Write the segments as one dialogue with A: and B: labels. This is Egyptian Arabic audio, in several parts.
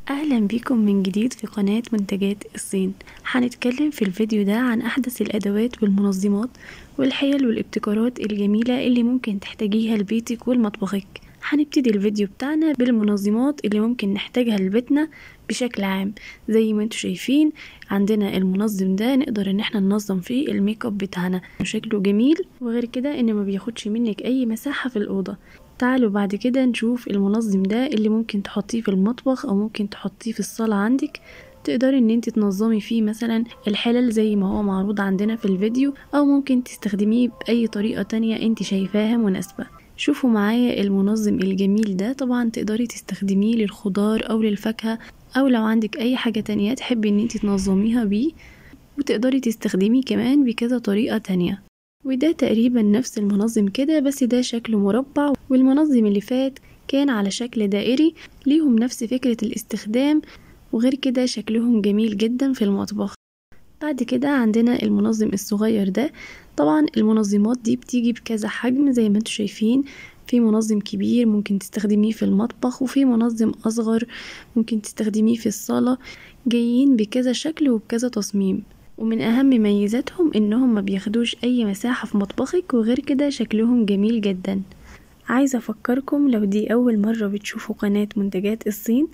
A: أهلا بيكم من جديد في قناة منتجات الصين هنتكلم في الفيديو ده عن أحدث الأدوات والمنظمات والحيل والابتكارات الجميلة اللي ممكن تحتاجيها لبيتك ولمطبخك هنبتدي الفيديو بتاعنا بالمنظمات اللي ممكن نحتاجها لبيتنا بشكل عام زي ما انتوا شايفين عندنا المنظم ده نقدر ان احنا ننظم فيه الميك اب بتاعنا شكله جميل وغير كده ان ما بياخدش منك اي مساحة في الأوضة تعالوا بعد كده نشوف المنظم ده اللي ممكن تحطيه في المطبخ او ممكن تحطيه في الصالة عندك تقدري ان انت تنظمي فيه مثلا الحلل زي ما هو معروض عندنا في الفيديو او ممكن تستخدميه باي طريقة تانية انت شايفاها مناسبة شوفوا معايا المنظم الجميل ده طبعا تقدري تستخدميه للخضار او للفاكهة او لو عندك اي حاجة تانية تحبي ان انت تنظميها بيه وتقدري تستخدميه كمان بكذا طريقة تانية وده تقريبا نفس المنظم كده بس ده شكله مربع والمنظم اللي فات كان على شكل دائري ليهم نفس فكرة الاستخدام وغير كده شكلهم جميل جدا في المطبخ بعد كده عندنا المنظم الصغير ده طبعا المنظمات دي بتيجي بكذا حجم زي ما انتوا شايفين في منظم كبير ممكن تستخدميه في المطبخ وفي منظم أصغر ممكن تستخدميه في الصالة جايين بكذا شكل وبكذا تصميم ومن أهم ميزاتهم إنهم ما بياخدوش أي مساحة في مطبخك وغير كده شكلهم جميل جدا عايزة أفكركم لو دي أول مرة بتشوفوا قناة منتجات الصين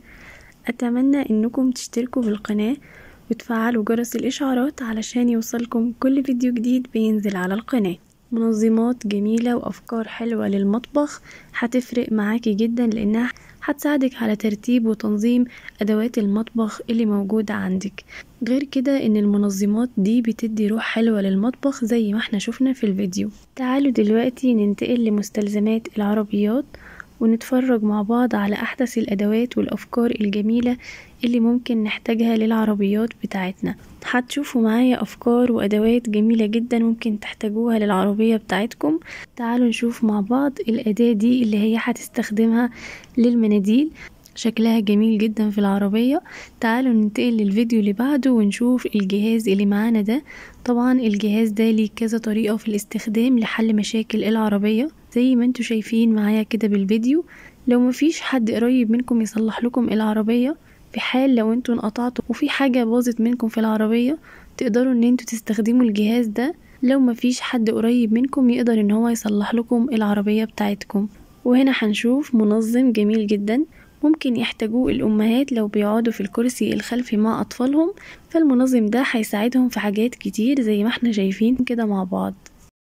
A: أتمنى إنكم تشتركوا بالقناة وتفعلوا جرس الإشعارات علشان يوصلكم كل فيديو جديد بينزل على القناة منظمات جميلة وأفكار حلوة للمطبخ هتفرق معاكي جدا لأنها هتساعدك على ترتيب وتنظيم أدوات المطبخ اللي موجودة عندك غير كده إن المنظمات دي بتدي روح حلوة للمطبخ زي ما احنا شفنا في الفيديو تعالوا دلوقتي ننتقل لمستلزمات العربيات ونتفرج مع بعض على أحدث الأدوات والأفكار الجميلة اللي ممكن نحتاجها للعربيات بتاعتنا هتشوفوا معايا أفكار وأدوات جميلة جدا ممكن تحتاجوها للعربية بتاعتكم تعالوا نشوف مع بعض الأداة دي اللي هي هتستخدمها للمناديل شكلها جميل جدا في العربية تعالوا ننتقل للفيديو اللي بعده ونشوف الجهاز اللي معانا ده طبعا الجهاز ده ليه كذا طريقة في الاستخدام لحل مشاكل العربية زي ما انتوا شايفين معايا كده بالفيديو لو مفيش حد قريب منكم يصلح لكم العربية في حال لو انتوا انقطعتوا وفي حاجة باظت منكم في العربية تقدروا ان انتوا تستخدموا الجهاز ده لو مفيش حد قريب منكم يقدر ان هو يصلح لكم العربية بتاعتكم وهنا هنشوف منظم جميل جدا ممكن يحتاجوه الأمهات لو بيقعدوا في الكرسي الخلفي مع أطفالهم فالمنظم ده هيساعدهم في حاجات كتير زي ما احنا شايفين كده مع بعض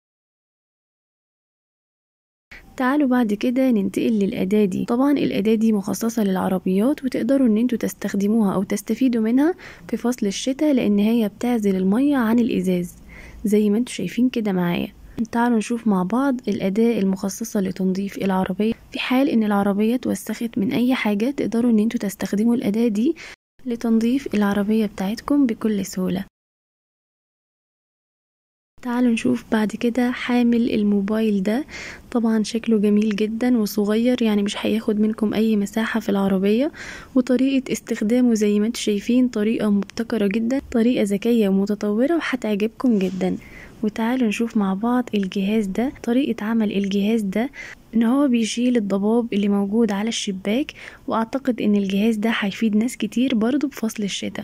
A: تعالوا بعد كده ننتقل للأداة دي طبعا الأداة دي مخصصة للعربيات وتقدروا ان انتوا تستخدموها او تستفيدوا منها في فصل الشتاء لان هي بتعزل المية عن الإزاز زي ما انتوا شايفين كده معايا تعالوا نشوف مع بعض الأداة المخصصة لتنظيف العربية في حال ان العربية اتوسخت من اي حاجة تقدروا ان انتوا تستخدموا الأداة دي لتنظيف العربية بتاعتكم بكل سهولة تعالوا نشوف بعد كده حامل الموبايل ده طبعا شكله جميل جدا وصغير يعني مش هياخد منكم اي مساحة في العربية وطريقة استخدامه زي ما انتم شايفين طريقة مبتكرة جدا طريقة ذكية ومتطورة وهتعجبكم جدا وتعالوا نشوف مع بعض الجهاز ده طريقة عمل الجهاز ده ان هو بيشيل الضباب اللي موجود على الشباك واعتقد ان الجهاز ده هيفيد ناس كتير برضو بفصل الشتاء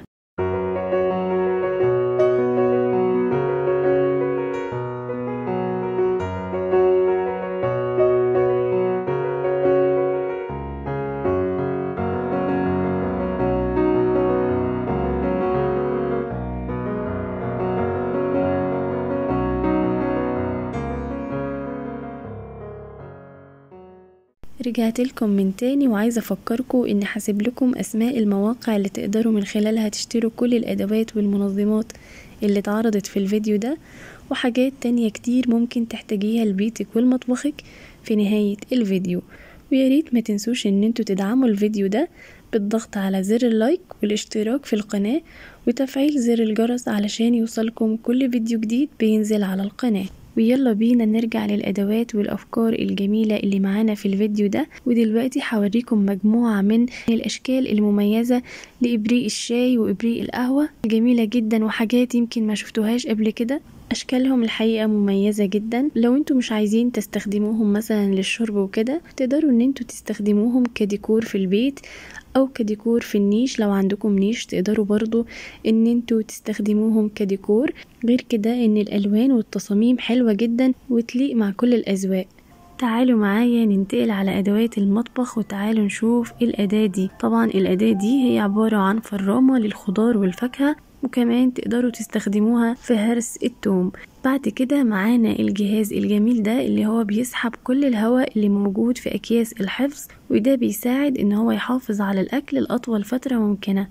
A: رجعت لكم من تاني وعايزة افكركم ان هسيب لكم اسماء المواقع اللي تقدروا من خلالها تشتروا كل الادوات والمنظمات اللي اتعرضت في الفيديو ده وحاجات تانية كتير ممكن تحتاجيها لبيتك ولمطبخك في نهاية الفيديو وياريت ما تنسوش ان انتوا تدعموا الفيديو ده بالضغط على زر اللايك والاشتراك في القناة وتفعيل زر الجرس علشان يوصلكم كل فيديو جديد بينزل على القناة ويلا بينا نرجع للأدوات والأفكار الجميلة اللي معانا في الفيديو ده ودلوقتي هوريكم مجموعة من الأشكال المميزة لإبريق الشاي وإبريق القهوة جميلة جدا وحاجات يمكن ما شفتوهاش قبل كده اشكالهم الحقيقة مميزة جدا لو انتوا مش عايزين تستخدموهم مثلا للشرب وكده تقدروا ان انتوا تستخدموهم كديكور في البيت او كديكور في النيش لو عندكم نيش تقدروا برضو ان انتوا تستخدموهم كديكور غير كده ان الالوان والتصاميم حلوة جدا وتليق مع كل الاذواق تعالوا معايا ننتقل على ادوات المطبخ وتعالوا نشوف الاداة دي طبعا الاداة دي هي عبارة عن فرامة للخضار والفاكهة وكمان تقدروا تستخدموها في هرس التوم بعد كده معانا الجهاز الجميل ده اللي هو بيسحب كل الهواء اللي موجود في اكياس الحفظ وده بيساعد ان هو يحافظ على الاكل لاطول فترة ممكنة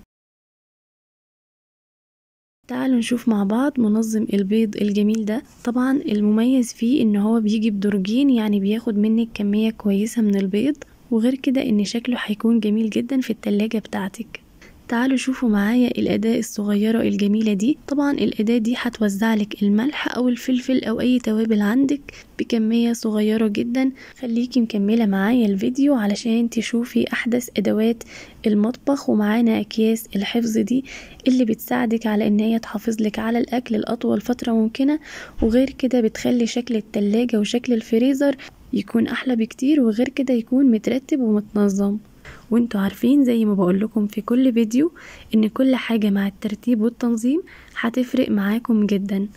A: تعالوا نشوف مع بعض منظم البيض الجميل ده طبعا المميز فيه ان هو بيجي بدرجين يعني بياخد منك كمية كويسة من البيض وغير كده ان شكله هيكون جميل جدا في التلاجة بتاعتك تعالوا شوفوا معايا الأداة الصغيرة الجميلة دي طبعا الأداة دي هتوزعلك الملح أو الفلفل أو أي توابل عندك بكمية صغيرة جدا خليكي مكملة معايا الفيديو علشان تشوفي أحدث أدوات المطبخ ومعانا أكياس الحفظ دي اللي بتساعدك على إن هي تحافظلك على الأكل لأطول فترة ممكنة وغير كده بتخلي شكل التلاجة وشكل الفريزر يكون أحلى بكتير وغير كده يكون مترتب ومتنظم وانتوا عارفين زي ما بقولكم في كل فيديو ان كل حاجة مع الترتيب والتنظيم هتفرق معاكم جدا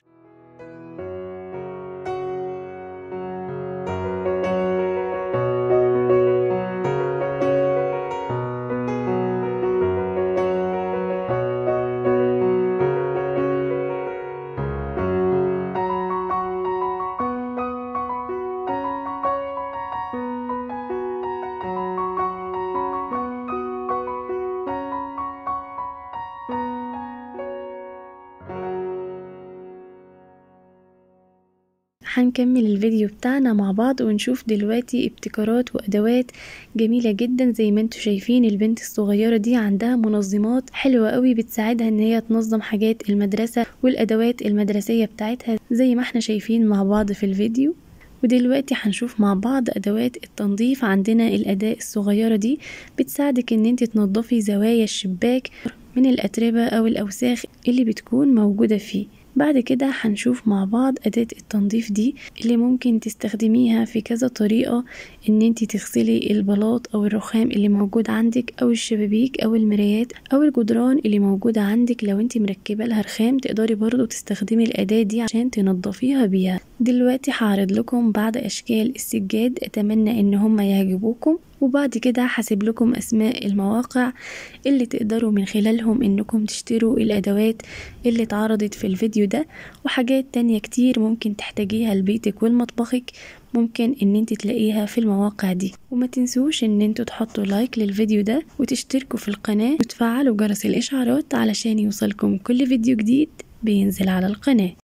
A: هنكمل الفيديو بتاعنا مع بعض ونشوف دلوقتي ابتكارات وادوات جميلة جدا زي ما انتوا شايفين البنت الصغيرة دي عندها منظمات حلوة قوي بتساعدها ان هي تنظم حاجات المدرسة والادوات المدرسية بتاعتها زي ما احنا شايفين مع بعض في الفيديو ودلوقتي هنشوف مع بعض ادوات التنظيف عندنا الاداة الصغيرة دي بتساعدك ان انت تنظفي زوايا الشباك من الاتربة او الاوساخ اللي بتكون موجودة فيه بعد كده هنشوف مع بعض أداة التنظيف دي اللي ممكن تستخدميها في كذا طريقة ان انت تغسلي البلاط او الرخام اللي موجود عندك او الشبابيك او المرايات او الجدران اللي موجودة عندك لو انت مركبة لها رخام تقدري برضو تستخدمي الأداة دي عشان تنظفيها بيها دلوقتي هعرض لكم بعض أشكال السجاد أتمنى إن هما يعجبوكم وبعد كده هسيب لكم أسماء المواقع اللي تقدروا من خلالهم إنكم تشتروا الأدوات اللي اتعرضت في الفيديو ده وحاجات تانية كتير ممكن تحتاجيها لبيتك ولمطبخك ممكن ان انت تلاقيها في المواقع دي وما تنسوش ان انتوا تحطوا لايك للفيديو ده وتشتركوا في القناة وتفعلوا جرس الاشعارات علشان يوصلكم كل فيديو جديد بينزل على القناة